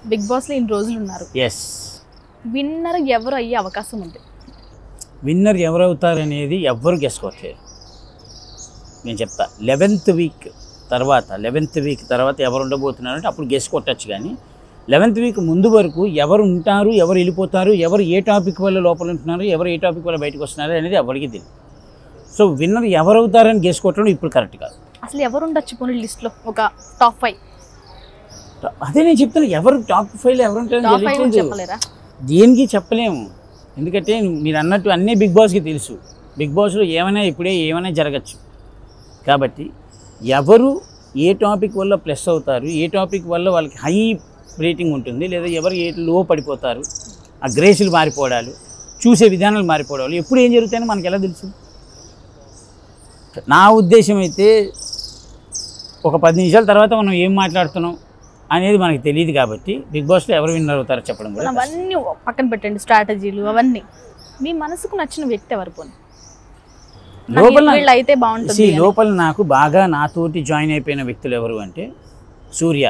Big బాస్లో ఇన్ని రోజులు ఉన్నారు ఎస్ విన్నర్ ఎవరు అయ్యే అవకాశం ఉంది విన్నర్ ఎవరవుతారనేది ఎవ్వరు గెసుకోవట్లేరు నేను చెప్తా లెవెన్త్ వీక్ తర్వాత లెవెన్త్ వీక్ తర్వాత ఎవరు ఉండబోతున్నారంటే అప్పుడు గెస్ కొట్టచ్చు కానీ లెవెన్త్ వీక్ ముందు వరకు ఎవరు ఉంటారు ఎవరు వెళ్ళిపోతారు ఎవరు ఏ టాపిక్ వల్ల లోపల ఉంటున్నారు ఎవరు ఏ టాపిక్ వల్ల బయటకు వస్తున్నారు అనేది ఎవరికి తెలియదు సో విన్నర్ ఎవరవుతారని గెస్ కొట్టడం ఇప్పుడు కరెక్ట్ కాదు అసలు ఎవరు ఉండొచ్చు పోనీ లిస్ట్లో ఒక టాప్ ఫైవ్ అదే నేను చెప్తాను ఎవరు టాప్ ఫైవ్లో ఎవరు ఉంటారని టాప్ ఫైవ్ తెలియట్లేదు చెప్పలేరా దేనికి చెప్పలేము ఎందుకంటే మీరు అన్నట్టు అన్నీ బిగ్ బాస్కి తెలుసు బిగ్ బాస్లో ఏమైనా ఇప్పుడే ఏమైనా జరగచ్చు కాబట్టి ఎవరు ఏ టాపిక్ వల్ల ప్లస్ అవుతారు ఏ టాపిక్ వల్ల వాళ్ళకి హై రేటింగ్ ఉంటుంది లేదా ఎవరు ఏ లో పడిపోతారు ఆ గ్రేసులు మారిపోవడాలు చూసే విధానాలు మారిపోవడాలు ఎప్పుడు ఏం జరుగుతాయని మనకి ఎలా తెలుసు నా ఉద్దేశం అయితే ఒక పది నిమిషాల తర్వాత మనం ఏం మాట్లాడుతున్నాం అనేది మనకి తెలియదు కాబట్టి బిగ్ బాస్లో ఎవరు విన్నర్ అవుతారో చెప్పడం కూడా కష్టం. అవన్నీ పక్కన పెట్టండి స్ట్రాటజీలు అవన్నీ మీ మనసుకు నచ్చిన వ్యక్తి ఎవరు పోనీ నాకు లోపల వీళ్ళు అయితే బాగుంటుంది See, అని. లోపల నాకు బాగా నాతోటి జాయిన్ అయిపోయిన వ్యక్తులు ఎవరు అంటే సూర్య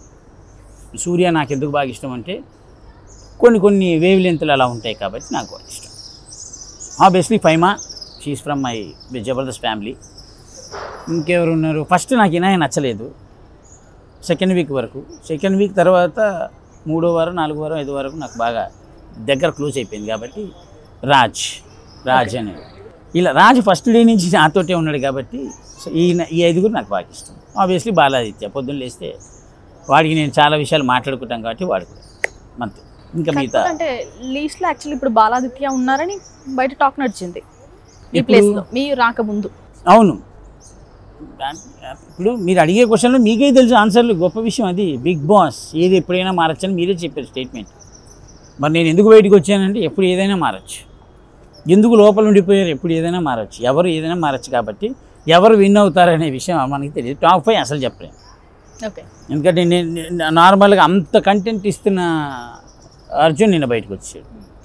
సూర్య నాకు ఎందుకు బాగా ఇష్టం అంటే కొన్ని కొన్ని వేవ్ లెంత్లు అలా ఉంటాయి కాబట్టి నాకు బాగా ఇష్టం obviously Faima she's from my Jabardasth family ఇంకెవరు ఉన్నారు ఫస్ట్ నాకు ఇనాయ నచ్చలేదు సెకండ్ వీక్ వరకు సెకండ్ వీక్ తర్వాత మూడో వారం నాలుగో వారం ఐదో వరకు నాకు బాగా దగ్గర క్లోజ్ అయిపోయింది కాబట్టి రాజ్ రాజ్ అనేది ఇలా రాజ్ ఫస్ట్ డే నుంచి నాతోటే ఉన్నాడు కాబట్టి సో ఈయన ఈ ఐదుగురు నాకు బాగా ఇష్టం ఆబ్వియస్లీ బాలాదిత్య పొద్దున్న లేస్తే వాడికి నేను చాలా విషయాలు మాట్లాడుకుంటాం కాబట్టి వాడు కూడా అంతే ఇంకా మిగతా కాకపోతే అంటే లీస్ట్ లో యాక్చువల్లీ ఇప్పుడు బాలాదిత్య ఉన్నారని బయట టాక్ నడిచింది ఈ ఇప్పుడు- ప్లేస్ లో మీరు రాకముందు అవును ఇప్పుడు మీరు అడిగే క్వశ్చన్లో మీకే తెలుసు ఆన్సర్లు గొప్ప విషయం అది బిగ్ బాస్ ఏది ఎప్పుడైనా మారచ్చని మీరే చెప్పారు స్టేట్మెంట్ మరి నేను ఎందుకు బయటకు వచ్చానంటే ఎప్పుడు ఏదైనా మారచ్చు ఎందుకు లోపల ఉండిపోయారు ఎప్పుడు ఏదైనా మారచ్చు ఎవరు ఏదైనా మారచ్చు కాబట్టి ఎవరు విన్ అవుతారనే విషయం మనకి తెలియదు టాప్ ఫైవ్ అసలు చెప్పలేను ఓకే ఎందుకంటే నేను నేను నార్మల్గా అంత కంటెంట్ ఇస్తున్న అర్జున్ నిన్న బయటకు వచ్చాడు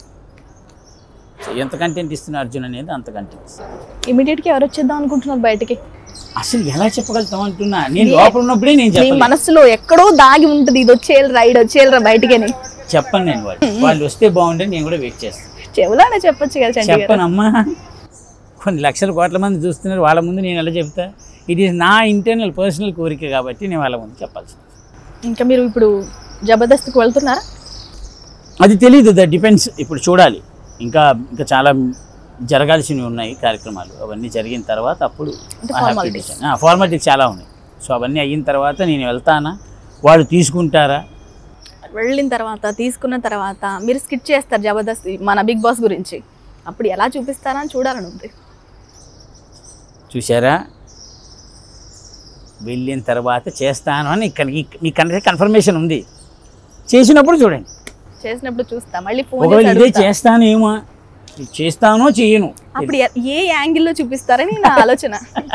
సో ఎంత కంటెంట్ ఇస్తున్న అర్జున్ అనేది అంత కంటెంట్ ఇస్తాడు ఇమీడియట్ గా ఎవరు వచ్చేద్దాం అనుకుంటున్నారు బయటకి అసలు ఎలా చెప్పగలుగుతాం అంటున్నా నేను లోపల ఉన్నప్పుడే నేను మీ చెప్పను మనసులో ఎక్కడో దాగి ఉంటుంది ఇది వచ్చేయాలి రైడ్ వచ్చేయాలి బయటికని చెప్పను నేను వాళ్ళు వాళ్ళు వస్తే బాగుంటుంది నేను కూడా వెయిట్ చేస్తాను చెవులానే చెప్పొచ్చు కదా చండి గారు చెప్పనమ్మా కొన్ని లక్షల కోట్ల మంది చూస్తున్నారు వాళ్ళ ముందు నేను ఎలా చెప్తా ఇది నా ఇంటర్నల్ పర్సనల్ కోరిక కాబట్టి నేను వాళ్ళ ముందు చెప్పాల్సి ఇంకా మీరు ఇప్పుడు జబర్దస్త్కి వెళ్తున్నారా అది తెలీదు ద డిపెండ్స్ ఇప్పుడు చూడాలి ఇంకా ఇంకా చాలా జరగాల్సినవి ఉన్నాయి కార్యక్రమాలు అవన్నీ జరిగిన తర్వాత అప్పుడు అంటే formalities. ఫార్మాలిటీస్ చాలా ఉన్నాయి సో అవన్నీ అయిన తర్వాత నేను వెళ్తానా వాళ్ళు తీసుకుంటారా వెళ్ళిన తర్వాత తీసుకున్న తర్వాత మీరు స్కిట్ చేస్తారు జబర్దస్త్ మన బిగ్ బాస్ గురించి అప్పుడు ఎలా చూపిస్తారా అని చూడాలని ఉంది చూసారా వెళ్ళిన తర్వాత చేస్తాను అని ఇక్కడ మీకు కన్ఫర్మేషన్ ఉంది చేసినప్పుడు చూడండి చేసినప్పుడు చూస్తా మళ్ళీ ఫోన్ ఒకవేళ ఇదే చేస్తాను ఏమో చేస్తానో చేయను అప్పుడు ఎ- ఏ యాంగిల్లో చూపిస్తారని నా ఆలోచన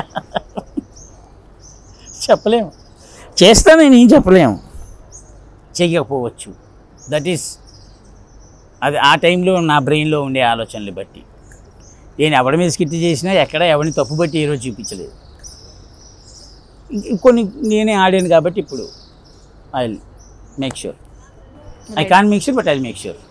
చెప్పలేము చేస్తానని ఏం చెప్పలేము చెయ్యకపోవచ్చు దట్ ఈస్ అది ఆ టైంలో నా బ్రెయిన్లో ఉండే ఆలోచనలు బట్టి నేను ఎవరి మీద స్కిట్ చేసినా ఎక్కడ ఎవరిని తప్పు బట్టి ఈరోజు చూపించలేదు ఇంక- కొన్ని నేనే ఆడాను కాబట్టి ఇప్పుడు I make sure I can make sure but I make sure